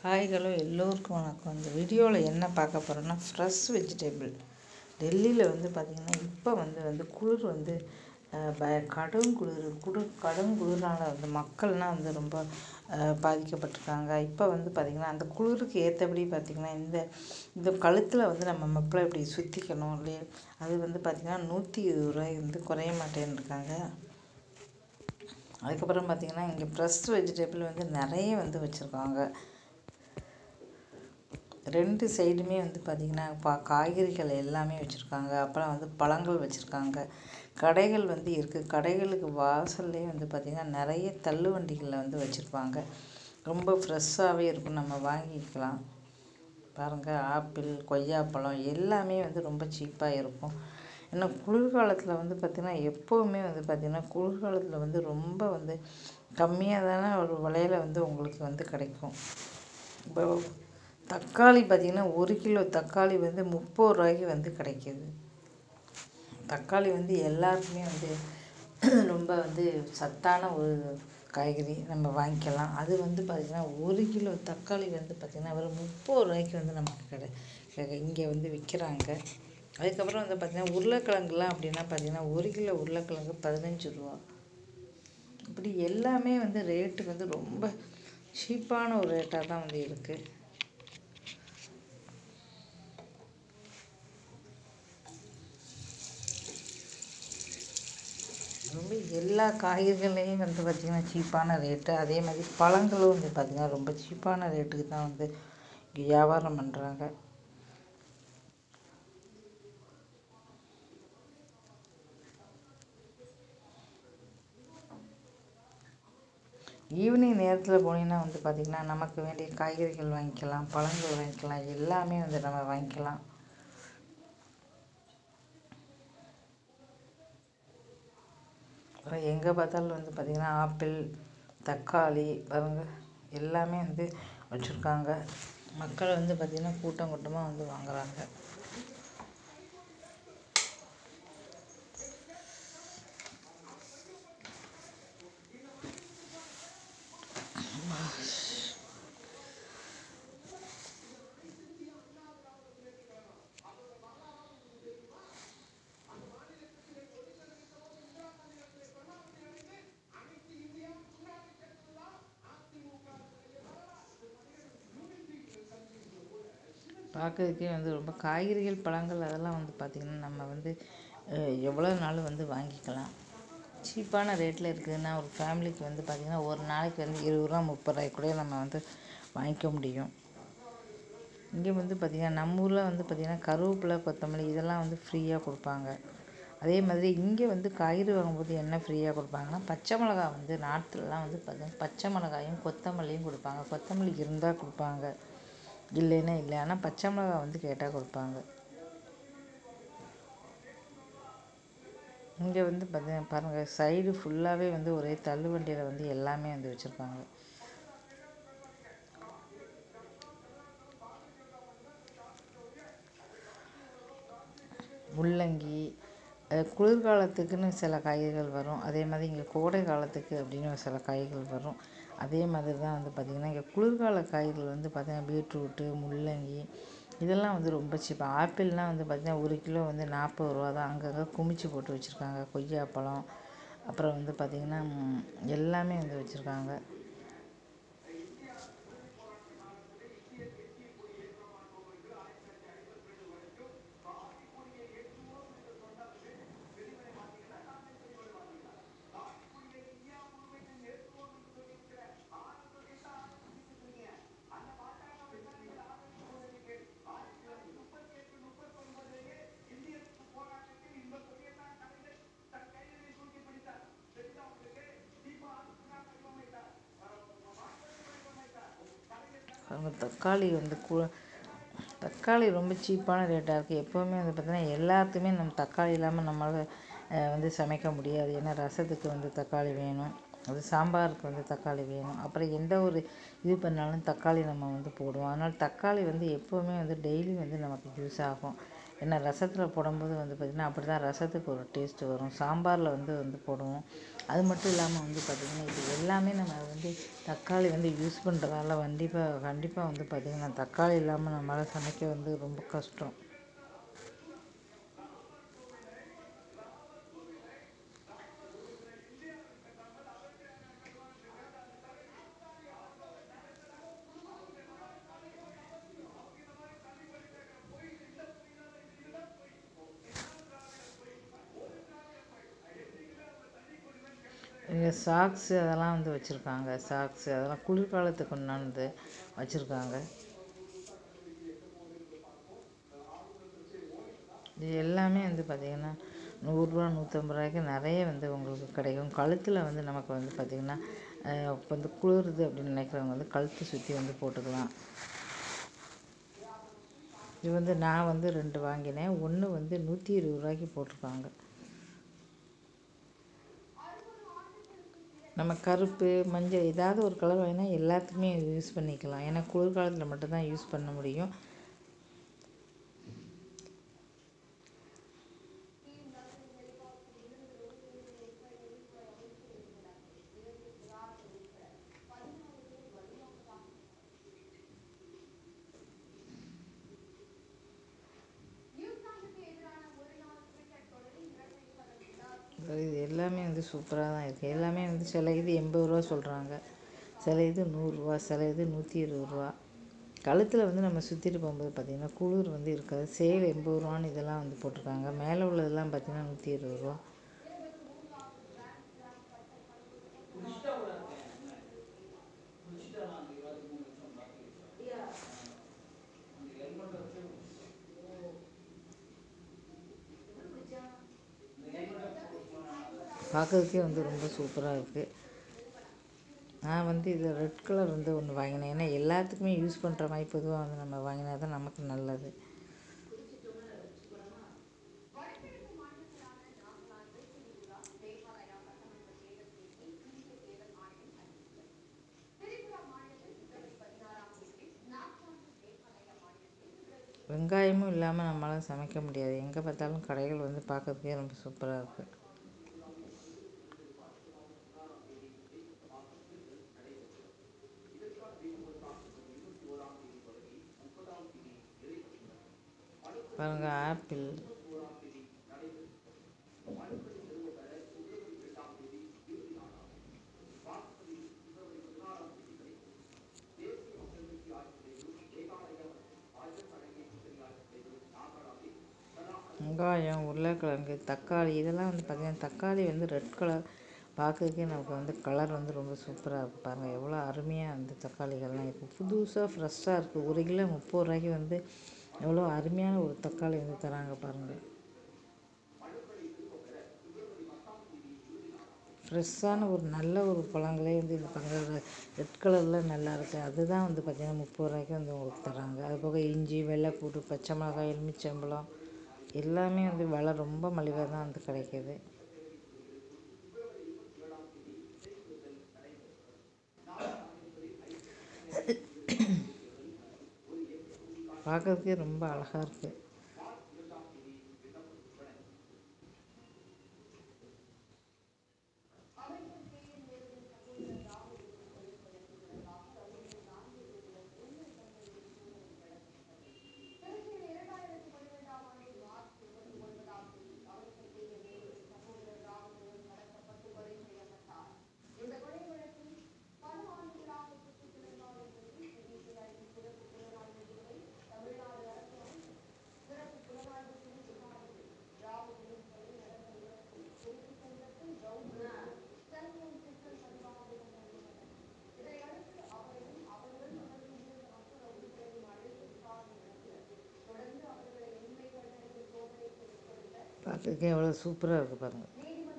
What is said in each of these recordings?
Hi hello எல்லோருக்கும் வணக்கம் இந்த வீடியோவில் என்ன பார்க்க போகிறோன்னா ஃப்ரெஷ் வெஜிடபிள் டெல்லியில் வந்து பார்த்திங்கன்னா இப்போ வந்து வந்து குளிர் வந்து அஹ், ப கடும் குளிர் குளிர் கடும் குளிரால் வந்து மக்கள்லாம் வந்து ரொம்ப அஹ், பாதிக்கப்பட்டிருக்காங்க இப்போ வந்து பார்த்திங்கன்னா அந்த குளிருக்கு ஏற்றபடி பார்த்திங்கன்னா இந்த இந்த கழுத்தில் வந்து நம்ம மக்களை இப்படி சுற்றிக்கணும் இல்லையா அது வந்து பார்த்திங்கன்னா நூற்றி இருபது ரூபாய் வந்து குறைய மாட்டேன்னு இருக்காங்க அதுக்கப்புறம் பார்த்திங்கன்னா இங்கே ஃப்ரெஷ் வெஜிடபிள் வந்து நிறைய வந்து வச்சுருக்காங்க ரெண்டு சைடுமே வந்து பார்த்திங்கன்னா பா காய்கறிகள் எல்லாமே வச்சுருக்காங்க அப்புறம் வந்து பழங்கள் வச்சுருக்காங்க கடைகள் வந்து இருக்குது கடைகளுக்கு வாசல்லே வந்து பார்த்திங்கன்னா நிறைய தள்ளு வண்டிகளில் வந்து வச்சுருப்பாங்க ரொம்ப ஃப்ரெஷ்ஷாகவே இருக்கும் நம்ம வாங்கிக்கலாம் பாருங்கள் ஆப்பிள் கொய்யாப்பழம் எல்லாமே வந்து ரொம்ப சீப்பாக இருக்கும் ஏன்னா குளிர்காலத்தில் வந்து பார்த்திங்கன்னா எப்போவுமே வந்து பார்த்திங்கன்னா குளிர்காலத்தில் வந்து ரொம்ப வந்து கம்மியாக தானே ஒரு விலையில வந்து உங்களுக்கு வந்து கிடைக்கும் இப்போ தக்காளி பார்த்திங்கன்னா ஒரு கிலோ தக்காளி வந்து முப்பது ரூபாய்க்கு வந்து கிடைக்கிது தக்காளி வந்து எல்லாருக்குமே வந்து ரொம்ப வந்து சத்தான ஒரு காய்கறி நம்ம வாங்கிக்கலாம் அது வந்து பார்த்திங்கன்னா ஒரு கிலோ தக்காளி வந்து பார்த்திங்கன்னா வெறும் முப்பது ரூபாய்க்கு வந்து நமக்கு கிடை இங்கே வந்து விற்கிறாங்க அதுக்கப்புறம் வந்து பார்த்திங்கன்னா உருளைக்கிழங்குலாம் அப்படின்னா பார்த்திங்கன்னா ஒரு கிலோ உருளைக்கிழங்கு பதினஞ்சு ரூபா இப்படி எல்லாமே வந்து ரேட்டு வந்து ரொம்ப சீப்பான ஒரு ரேட்டாக தான் வந்து இருக்குது ரொம்ப எல்லா காய்கறிகளையும் வந்து பார்த்திங்கன்னா சீப்பான ரேட்டு அதே மாதிரி பழங்களும் வந்து பார்த்திங்கன்னா ரொம்ப சீப்பான ரேட்டுக்கு தான் வந்து இங்கே வியாபாரம் பண்ணுறாங்க ஈவினிங் நேரத்தில் போனீங்கன்னா வந்து பார்த்திங்கன்னா நமக்கு வேண்டிய காய்கறிகள் வாங்கிக்கலாம் பழங்கள் வாங்கிக்கலாம் எல்லாமே வந்து நம்ம வாங்கிக்கலாம் அப்புறம் எங்கே பார்த்தாலும் வந்து பார்த்திங்கன்னா ஆப்பிள் தக்காளி பாருங்க எல்லாமே வந்து வச்சுருக்காங்க மக்கள் வந்து பார்த்திங்கன்னா கூட்டம் கூட்டமாக வந்து வாங்குறாங்க பார்க்கறதுக்கே வந்து ரொம்ப காய்கறிகள் பழங்கள் அதெல்லாம் வந்து பார்த்திங்கன்னா நம்ம வந்து அஹ், எவ்வளோ நாள் வந்து வாங்கிக்கலாம் சீப்பான ரேட்டில் இருக்குதுன்னா ஒரு ஃபேமிலிக்கு வந்து பார்த்திங்கன்னா ஒரு நாளைக்கு வந்து இருபது ரூபா முப்பது ரூபாய்க்கு கூட நம்ம வந்து வாங்கிக்க முடியும் இங்கே வந்து பார்த்திங்கன்னா நம்ம ஊரில் வந்து பார்த்திங்கன்னா கருவேப்பிலை கொத்தமல்லி இதெல்லாம் வந்து ஃப்ரீயாக கொடுப்பாங்க அதே மாதிரி இங்கே வந்து காய்கறி வாங்கும்போது என்ன ஃப்ரீயாக கொடுப்பாங்கன்னா பச்சை மிளகாய் வந்து நாற்றுலலாம் வந்து பார்த்திங்கன்னா பச்சை மிளகாயும் கொத்தமல்லியும் கொடுப்பாங்க கொத்தமல்லி இருந்தால் கொடுப்பாங்க இல்லைன்னா இல்லை ஆனால் பச்சை மிளகாய் வந்து கேட்டால் கொடுப்பாங்க இங்கே வந்து பார்த்தீங்கன்னா பாருங்கள் சைடு ஃபுல்லாகவே வந்து ஒரே தள்ளு வண்டியில் வந்து எல்லாமே வந்து வச்சுருக்காங்க முள்ளங்கி அஹ் குளிர்காலத்துக்குன்னு சில காய்கறிகள் வரும் அதே மாதிரி இங்கே கோடை காலத்துக்கு அப்படின்னு சில காய்கறிகள் வரும் அதே மாதிரி தான் வந்து பார்த்திங்கன்னா இங்கே குளிர்கால காய்கறிகள் வந்து பார்த்திங்கன்னா பீட்ரூட்டு முள்ளங்கி இதெல்லாம் வந்து ரொம்ப சீப் ஆப்பிள்லாம் வந்து பார்த்திங்கன்னா ஒரு கிலோ வந்து நாற்பது ரூபா தான் அங்கங்கே குமிச்சு போட்டு வச்சுருக்காங்க கொய்யாப்பழம் அப்புறம் வந்து பார்த்திங்கன்னா ம், எல்லாமே வந்து வச்சுருக்காங்க அவங்க தக்காளி வந்து கு தக்காளி ரொம்ப சீப்பான ரேட்டாக இருக்குது எப்போவுமே வந்து பார்த்திங்கன்னா எல்லாத்துக்குமே நம்ம தக்காளி இல்லாமல் நம்மளால் அஹ், வந்து சமைக்க முடியாது ஏன்னா ரசத்துக்கு வந்து தக்காளி வேணும் அது சாம்பாருக்கு வந்து தக்காளி வேணும் அப்புறம் எந்த ஒரு இது பண்ணாலும் தக்காளி நம்ம வந்து போடுவோம் அதனால் தக்காளி வந்து எப்போவுமே வந்து டெய்லி வந்து நமக்கு யூஸ் ஆகும் ஏன்னா ரசத்தில் போடும்போது வந்து பார்த்திங்கன்னா அப்படி தான் ரசத்துக்கு ஒரு டேஸ்ட்டு வரும் சாம்பாரில் வந்து வந்து போடுவோம் அது மட்டும் இல்லாமல் வந்து பார்த்திங்கன்னா இது எல்லாமே நம்ம வந்து தக்காளி வந்து யூஸ் பண்ணுறதால கண்டிப்பாக கண்டிப்பாக வந்து பார்த்திங்கன்னா தக்காளி இல்லாமல் நம்மளால் சமைக்க வந்து ரொம்ப கஷ்டம் இங்கே சாக்ஸு அதெல்லாம் வந்து வச்சுருக்காங்க சாக்ஸு அதெல்லாம் குளிர்காலத்துக்கு உண்டானது வச்சுருக்காங்க இது எல்லாமே வந்து பார்த்திங்கன்னா நூறுரூவா நூற்றம்பது ரூபாய்க்கு நிறைய வந்து உங்களுக்கு கிடைக்கும் கழுத்தில் வந்து நமக்கு வந்து பார்த்திங்கன்னா இப்போ வந்து குளிருது அப்படின்னு நினைக்கிறவங்க வந்து கழுத்து சுற்றி வந்து போட்டுக்கலாம் இது வந்து நான் வந்து ரெண்டு வாங்கினேன் ஒன்று வந்து நூற்றி இருபது ரூபாய்க்கு போட்டிருக்காங்க நம்ம கருப்பு மஞ்சள் ஏதாவது ஒரு கலர் வாங்கினா எல்லாத்துக்குமே யூஸ் பண்ணிக்கலாம் ஏன்னா குளிர்காலத்தில் மட்டும்தான் யூஸ் பண்ண முடியும் இது எல்லாமே வந்து சூப்பராக தான் இருக்குது எல்லாமே வந்து சில இது எண்பது ரூபா சொல்கிறாங்க சில இது நூறுரூவா சில இது நூற்றி இருபது ரூபா கழுத்தில் வந்து நம்ம சுற்றிட்டு போகும்போது பார்த்திங்கன்னா குளிர் வந்து இருக்காது சேல் எண்பது ரூபான்னு இதெல்லாம் வந்து போட்டிருக்காங்க மேலே உள்ளதெல்லாம் பார்த்திங்கன்னா நூற்றி இருபது ரூபா பார்க்கறதுக்கே வந்து ரொம்ப சூப்பராக இருக்குது நான் வந்து இது ரெட் கலர் வந்து ஒன்று வாங்கினேன் ஏன்னா எல்லாத்துக்குமே யூஸ் பண்ணுற மாதிரி பொதுவாக வந்து நம்ம வாங்கினா தான் நமக்கு நல்லது வெங்காயமும் இல்லாமல் நம்மளால் சமைக்க முடியாது எங்கே பார்த்தாலும் கடைகள் வந்து பார்க்கறதுக்கே ரொம்ப சூப்பராக இருக்குது பாருங்க ஆப்பிள் வெங்காயம் உருளைக்கிழங்கு தக்காளி இதெல்லாம் வந்து பார்த்திங்கன்னா தக்காளி வந்து ரெட் கலர் பார்க்கறதுக்கே நமக்கு வந்து கலர் வந்து ரொம்ப சூப்பராக இருக்குது பாருங்கள் எவ்வளோ அருமையாக வந்து தக்காளிகள்லாம் இருக்குது புதுசாக ஃப்ரெஷ்ஷாக இருக்குது ஒரு கிலோ முப்பது ரூபாய்க்கு வந்து எவ்வளோ அருமையான ஒரு தக்காளி வந்து தராங்க பாருங்கள் ஃப்ரெஷ்ஷான ஒரு நல்ல ஒரு பழங்களே வந்து இந்த பழங்கள் ரெட் கலரில் நல்லா இருக்குது அதுதான் வந்து பார்த்திங்கன்னா முப்பது ரூபாய்க்கு வந்து உங்களுக்கு தராங்க அது போக இஞ்சி வெள்ளைப்பூடு பச்சை மிளகாய் எலுமிச்சம்பழம் எல்லாமே வந்து விலை ரொம்ப மலிவாக தான் வந்து கிடைக்கிது பார்க்கறதுக்கே ரொம்ப அழகாக இருக்குது பார்க்கறதுக்கே எவ்வளோ சூப்பராக இருக்குது பாருங்கள்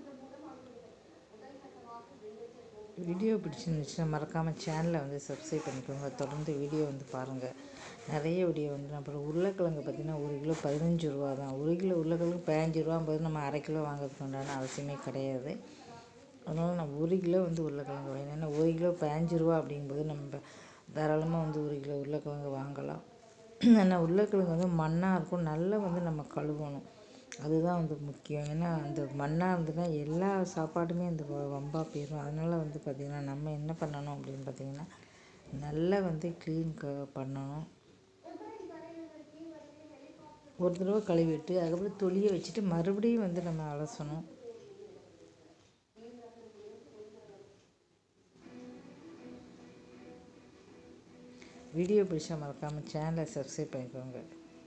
வீடியோ பிடிச்சிருந்துச்சுன்னா மறக்காமல் சேனலை வந்து சப்ஸ்கிரைப் பண்ணிக்கோங்க தொடர்ந்து வீடியோ வந்து பாருங்கள் நிறைய வீடியோ வந்து அப்புறம் உருளைக்கிழங்கு பார்த்திங்கன்னா ஒரு கிலோ பதினஞ்சு ரூபா தான் ஒரு கிலோ உருளைக்கிழங்கு பதினஞ்சு ரூபாம்போது நம்ம அரை கிலோ வாங்குறதுக்கு உண்டான அவசியமே கிடையாது அதனால் நான் ஒரு கிலோ வந்து உருளைக்கிழங்கு வாங்கினேன் ஏன்னா ஒரு கிலோ பதினஞ்சு ரூபா அப்படிங்கும்போது நம்ம தாராளமாக வந்து ஒரு கிலோ உருளைக்கிழங்கு வாங்கலாம் ஏன்னா உருளைக்கிழங்கு வந்து மண்ணாக இருக்கும் நல்லா வந்து நம்ம கழுவணும் அதுதான் வந்து முக்கியம் ஏன்னா அந்த மண்ணாக இருந்ததுன்னா எல்லா சாப்பாடுமே அந்த வம்பாக போயிடும் அதனால் வந்து பார்த்திங்கன்னா நம்ம என்ன பண்ணணும் அப்படின்னு பார்த்திங்கன்னா நல்லா வந்து க்ளீன் க பண்ணணும் ஒரு தடவை கழுவிட்டு அதுக்கப்புறம் தொலியை வச்சுட்டு மறுபடியும் வந்து நம்ம அலசணும் வீடியோ பிடிச்சா மறக்காமல் சேனலை சப்ஸ்கிரைப் பண்ணிக்கோங்க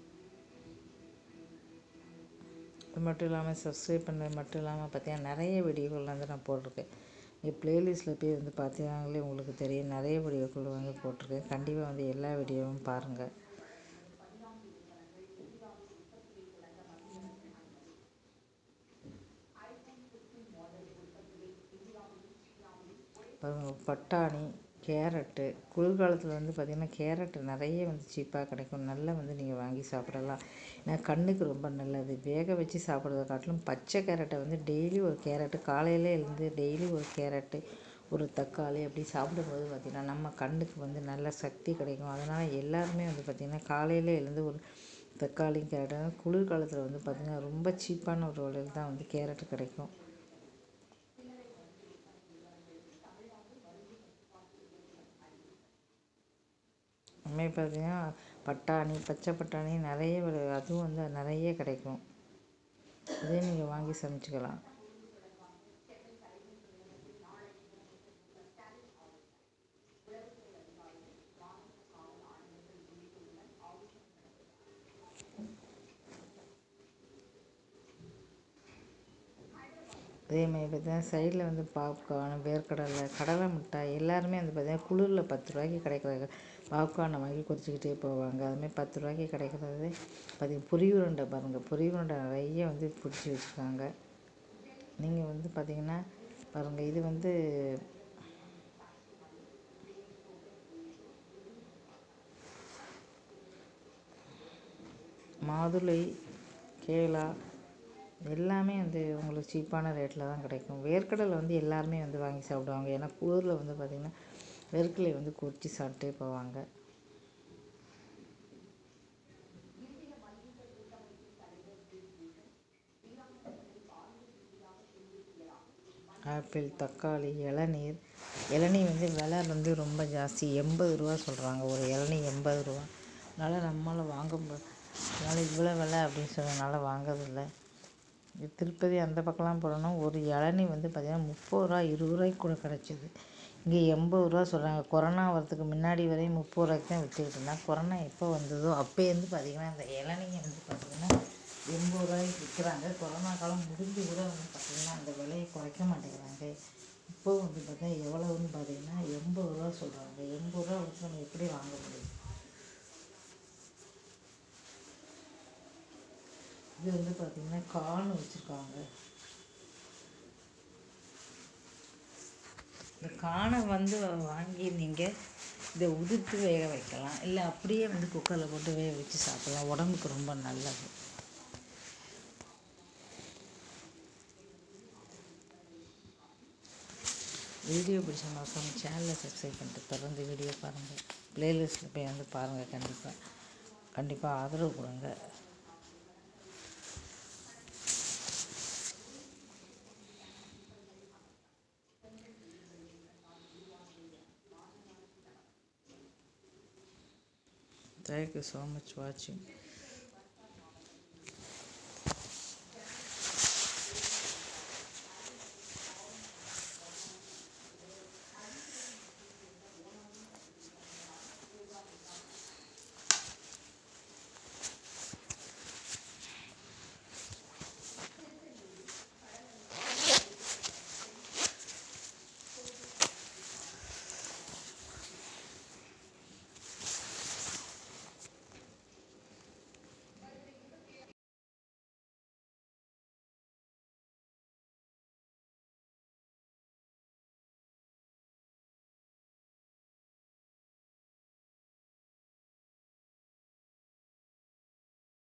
அது மட்டும் இல்லாமல் சப்ஸ்கிரைப் பண்ணது மட்டும் இல்லாமல் பார்த்தீங்கன்னா நிறைய வீடியோக்கள் வந்து நான் போட்டிருக்கேன் நீங்கள் ப்ளேலிஸ்ட்டில் போய் வந்து பார்த்தீங்கன்னாலே உங்களுக்கு தெரியும் நிறைய வீடியோக்கள் வந்து போட்டிருக்கேன் கண்டிப்பாக வந்து எல்லா வீடியோவும் பாருங்கள் பாருங்க பட்டாணி கேரட்டு குளிர்காலத்தில் வந்து பார்த்திங்கன்னா கேரட்டு நிறைய வந்து சீப்பாக கிடைக்கும் நல்லா வந்து நீங்கள் வாங்கி சாப்பிடலாம் ஏன்னா கண்ணுக்கு ரொம்ப நல்லது வேக வச்சு சாப்பிட்றத காட்டிலும் பச்சை கேரட்டை வந்து டெய்லி ஒரு கேரட்டு காலையில் எழுந்து டெய்லி ஒரு கேரட்டு ஒரு தக்காளி அப்படி சாப்பிடும்போது பார்த்திங்கன்னா நம்ம கண்ணுக்கு வந்து நல்ல சக்தி கிடைக்கும் அதனால் எல்லாருமே வந்து பார்த்திங்கன்னா காலையில் எழுந்து ஒரு தக்காளி கேரட்டு குளிர்காலத்தில் வந்து பார்த்திங்கன்னா ரொம்ப சீப்பான ஒரு விலையில் தான் வந்து கேரட்டு கிடைக்கும் அதுமாதிரி பார்த்திங்கன்னா பட்டாணி பச்சை பட்டாணி நிறைய விலை அதுவும் வந்து நிறைய கிடைக்கும் அதே நீங்கள் வாங்கி சமைச்சிக்கலாம் அதே மாதிரி பார்த்தீங்கன்னா சைடில் வந்து பாப்கார்ன் வேர்க்கடலை கடலை மிட்டாய் எல்லாருமே வந்து பார்த்திங்கன்னா குளிரில் பத்து ரூபாய்க்கு கிடைக்கிற பாப்கார்னை வாங்கி குடிச்சிக்கிட்டே போவாங்க அதுமாதிரி பத்து ரூபாய்க்கு கிடைக்கிறது பார்த்திங்க பொரி உருண்டை பாருங்கள் பொரி உருண்டை நிறைய வந்து பிடிச்சி வச்சுருக்காங்க நீங்கள் வந்து பார்த்திங்கன்னா பாருங்கள் இது வந்து மாதுளை கேலா எல்லாமே வந்து உங்களுக்கு சீப்பான ரேட்டில் தான் கிடைக்கும் வேர்க்கடலை வந்து எல்லாருமே வந்து வாங்கி சாப்பிடுவாங்க ஏன்னா குளிரில் வந்து பார்த்திங்கன்னா வேர்க்கடலை வந்து கொறிச்சி சாப்பிட்டே போவாங்க ஆப்பிள் தக்காளி இளநீர் இளநீ வந்து விலை வந்து ரொம்ப ஜாஸ்தி எண்பது ரூபா சொல்கிறாங்க ஒரு இளநீ எண்பது ரூபா அதனால் நம்மளால் வாங்க முடியல அதனால் இவ்வளோ விலை அப்படின்னு சொன்னதுனால வாங்குறதில்ல திருப்பதி அந்த பக்கம்லாம் போனோம்னா ஒரு இளநீ வந்து பார்த்திங்கன்னா முப்பது ரூபா இருபது ரூபாய்க்கு கூட கிடச்சிது இங்கே எண்பது ரூபா சொல்கிறாங்க கொரோனா வரதுக்கு முன்னாடி வரையும் முப்பது ரூபாய்க்கு தான் விற்றுக்கிட்டு இருந்தாங்க கொரோனா எப்போ வந்ததோ அப்போலேருந்து பார்த்திங்கன்னா இந்த இளநீங்க வந்து பார்த்திங்கன்னா எண்பது ரூபாய்க்கு விற்கிறாங்க கொரோனா காலம் முடிஞ்சு கூட வந்து பார்த்திங்கன்னா அந்த விலையை குறைக்க மாட்டேங்கிறாங்க இப்போ வந்து பார்த்தா எவ்வளவுன்னு பார்த்தீங்கன்னா எண்பது ரூபா சொல்கிறாங்க எண்பது ரூபா வச்சு நம்ம எப்படி வாங்க முடியும் இது வந்து பார்த்திங்கன்னா கார்ன் வச்சுருக்காங்க இந்த காணை வந்து வாங்கி நீங்கள் இதை உதிர்த்து வேக வைக்கலாம் இல்லை அப்படியே வந்து குக்கரில் போட்டு வேக வச்சு சாப்பிட்லாம் உடம்புக்கு ரொம்ப நல்லது வீடியோ பிடிச்ச மறக்காம சேனலை சப்ஸ்கிரைப் பண்ணிட்டு தொடர்ந்து வீடியோ பாருங்கள் ப்ளேலிஸ்ட்டில் போய் வந்து பாருங்கள் கண்டிப்பாக கண்டிப்பாக ஆதரவு கொடுங்க Thank you so much watching.